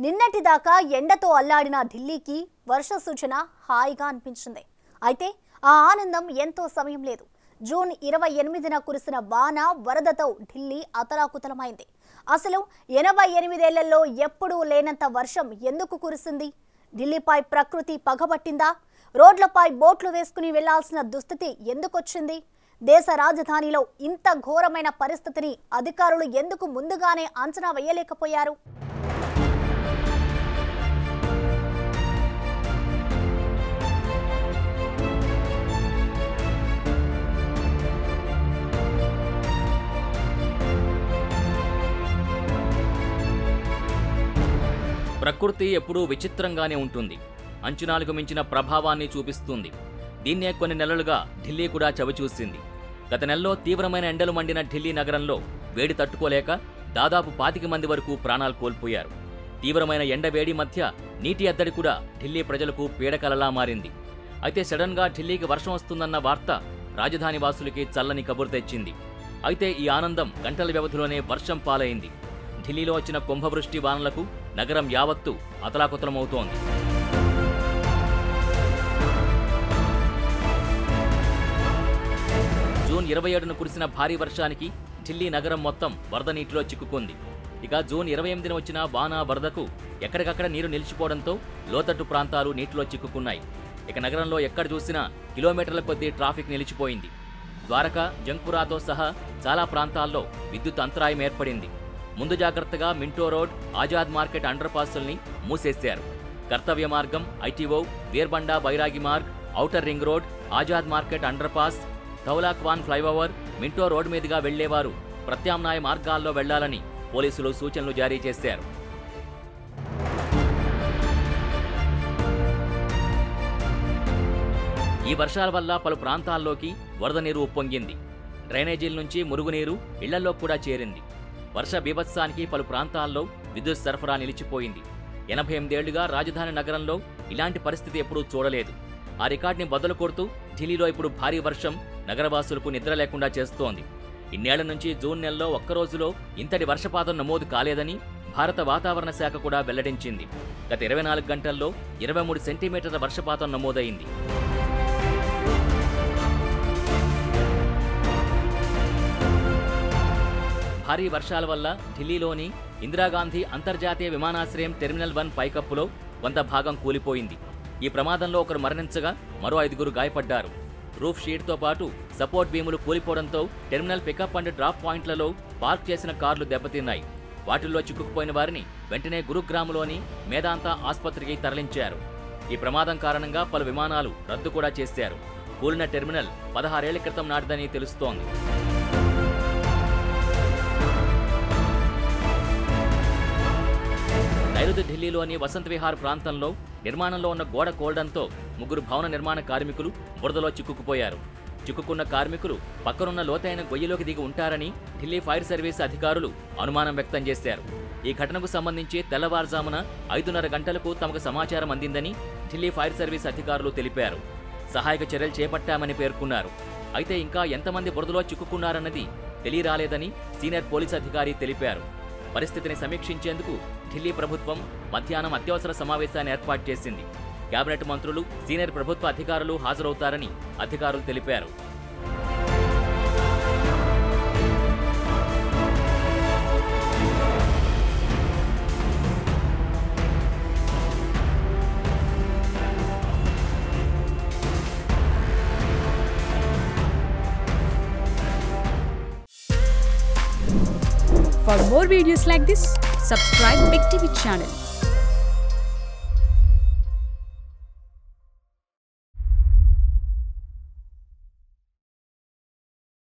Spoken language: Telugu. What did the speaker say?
నిన్నటిదాకా ఎండతో అల్లాడిన ఢిల్లీకి వర్ష సూచన హాయిగా అనిపించింది అయితే ఆ ఆనందం ఎంతో సమయం లేదు జూన్ ఇరవై ఎనిమిదిన కురిసిన వాన వరదతో ఢిల్లీ అతలాకుతలమైంది అసలు ఎనభై ఎనిమిదేళ్లలో ఎప్పుడూ లేనంత వర్షం ఎందుకు కురిసింది ఢిల్లీపై ప్రకృతి పగబట్టిందా రోడ్లపై బోట్లు వేసుకుని వెళ్లాల్సిన దుస్థితి ఎందుకొచ్చింది దేశ రాజధానిలో ఇంత ఘోరమైన పరిస్థితిని అధికారులు ఎందుకు ముందుగానే అంచనా వేయలేకపోయారు ప్రకృతి ఎప్పుడూ విచిత్రంగానే ఉంటుంది అంచనాలకు మించిన ప్రభావాన్ని చూపిస్తుంది దీన్నే కొన్ని నెలలుగా ఢిల్లీ కూడా చవిచూసింది గత నెలలో తీవ్రమైన ఎండలు మండిన ఢిల్లీ నగరంలో వేడి తట్టుకోలేక దాదాపు పాతిక మంది వరకు ప్రాణాలు కోల్పోయారు తీవ్రమైన ఎండ వేడి మధ్య నీటి ఎద్దడి కూడా ఢిల్లీ ప్రజలకు పీడకలలా మారింది అయితే సడన్గా ఢిల్లీకి వర్షం వస్తుందన్న వార్త రాజధాని వాసులకి చల్లని కబురు తెచ్చింది అయితే ఈ ఆనందం గంటల వ్యవధిలోనే వర్షం పాలైంది ఢిల్లీలో వచ్చిన కుంభవృష్టి వానలకు నగరం యావత్తు అతలాకుతలమవుతోంది జూన్ ఇరవై ఏడున కురిసిన భారీ వర్షానికి ఢిల్లీ నగరం మొత్తం వరద నీటిలో చిక్కుకుంది ఇక జూన్ ఇరవై ఎనిమిదిన వచ్చిన వాన వరదకు ఎక్కడికక్కడ నీరు నిలిచిపోవడంతో లోతట్టు ప్రాంతాలు నీటిలో చిక్కుకున్నాయి ఇక నగరంలో ఎక్కడ చూసినా కిలోమీటర్ల కొద్దీ ట్రాఫిక్ నిలిచిపోయింది ద్వారక జంగ్పురాతో సహా చాలా ప్రాంతాల్లో విద్యుత్ అంతరాయం ఏర్పడింది ముందు జాగ్రత్తగా Minto road Azad market under పాసుల్ని మూసేశారు Kartavya Margam ITO Veerbanda Bairagi Marg outer ring road Azad market under pass Dhaula Kuan flyover Minto road మీదుగా వెళ్లేవారు ప్రత్యామ్నాయ మార్గాల్లో వెళ్లాలని పోలీసులు సూచనలు జారీ చేశారు ఈ వర్షాల వల్ల పలు ప్రాంతాల్లోకి వరద నీరు ఉప్పొంగింది డ్రైనేజీల నుంచి మురుగునీరు ఇళ్లలో కూడా చేరింది వర్ష బీభత్సానికి పలు ప్రాంతాల్లో విద్యుత్ సరఫరా నిలిచిపోయింది ఎనభై ఎనిమిదేళ్లుగా రాజధాని నగరంలో ఇలాంటి పరిస్థితి ఎప్పుడూ చూడలేదు ఆ రికార్డుని బదులు కొడుతూ ఢిల్లీలో ఇప్పుడు భారీ వర్షం నగరవాసులకు నిద్ర లేకుండా చేస్తోంది ఇన్నేళ్ల నుంచి జూన్ నెలలో ఒక్క రోజులో ఇంతటి వర్షపాతం నమోదు కాలేదని భారత వాతావరణ శాఖ కూడా వెల్లడించింది గత ఇరవై నాలుగు గంటల్లో ఇరవై మూడు సెంటీమీటర్ల వర్షపాతం నమోదైంది భారీ వర్షాల వల్ల ఢిల్లీలోని ఇందిరాగాంధీ అంతర్జాతీయ విమానాశ్రయం టెర్మినల్ వన్ పైకప్పులో కొంత భాగం కూలిపోయింది ఈ ప్రమాదంలో ఒకరు మరణించగా మరో ఐదుగురు గాయపడ్డారు రూఫ్ షీట్తో పాటు సపోర్ట్ బీములు కూలిపోవడంతో టెర్మినల్ పికప్ అండ్ డ్రాప్ పాయింట్లలో పార్క్ చేసిన కార్లు దెబ్బతిన్నాయి వాటిల్లో చిక్కుకుపోయిన వారిని వెంటనే గురుగ్రామ్లోని మేదాంత ఆసుపత్రికి తరలించారు ఈ ప్రమాదం కారణంగా పలు విమానాలు రద్దు కూడా చేశారు కూలిన టెర్మినల్ పదహారేళ్ల క్రితం నాటిదని తెలుస్తోంది నైరుతి ఢిల్లీలోని వసంత్ విహార్ ప్రాంతంలో నిర్మాణంలో ఉన్న గోడ కోల్డంతో ముగ్గురు భవన నిర్మాణ కార్మికులు బురదలో చిక్కుకుపోయారు చిక్కుకున్న కార్మికులు పక్కనున్న లోతైన గొయ్యిలోకి దిగి ఉంటారని ఢిల్లీ ఫైర్ సర్వీస్ అధికారులు అనుమానం వ్యక్తం చేశారు ఈ ఘటనకు సంబంధించి తెల్లవారుజామున ఐదున్నర గంటలకు తమకు సమాచారం అందిందని ఢిల్లీ ఫైర్ సర్వీస్ అధికారులు తెలిపారు సహాయక చర్యలు చేపట్టామని పేర్కొన్నారు అయితే ఇంకా ఎంతమంది బురదలో చిక్కుకున్నారన్నది తెలియరాలేదని సీనియర్ పోలీస్ అధికారి తెలిపారు పరిస్థితిని సమీక్షించేందుకు ఢిల్లీ ప్రభుత్వం మధ్యాహ్నం అత్యవసర సమావేశాన్ని ఏర్పాటు చేసింది కేబినెట్ మంత్రులు సీనియర్ ప్రభుత్వ అధికారులు హాజరవుతారని అధికారులు తెలిపారు For more videos like this, subscribe Big TV channel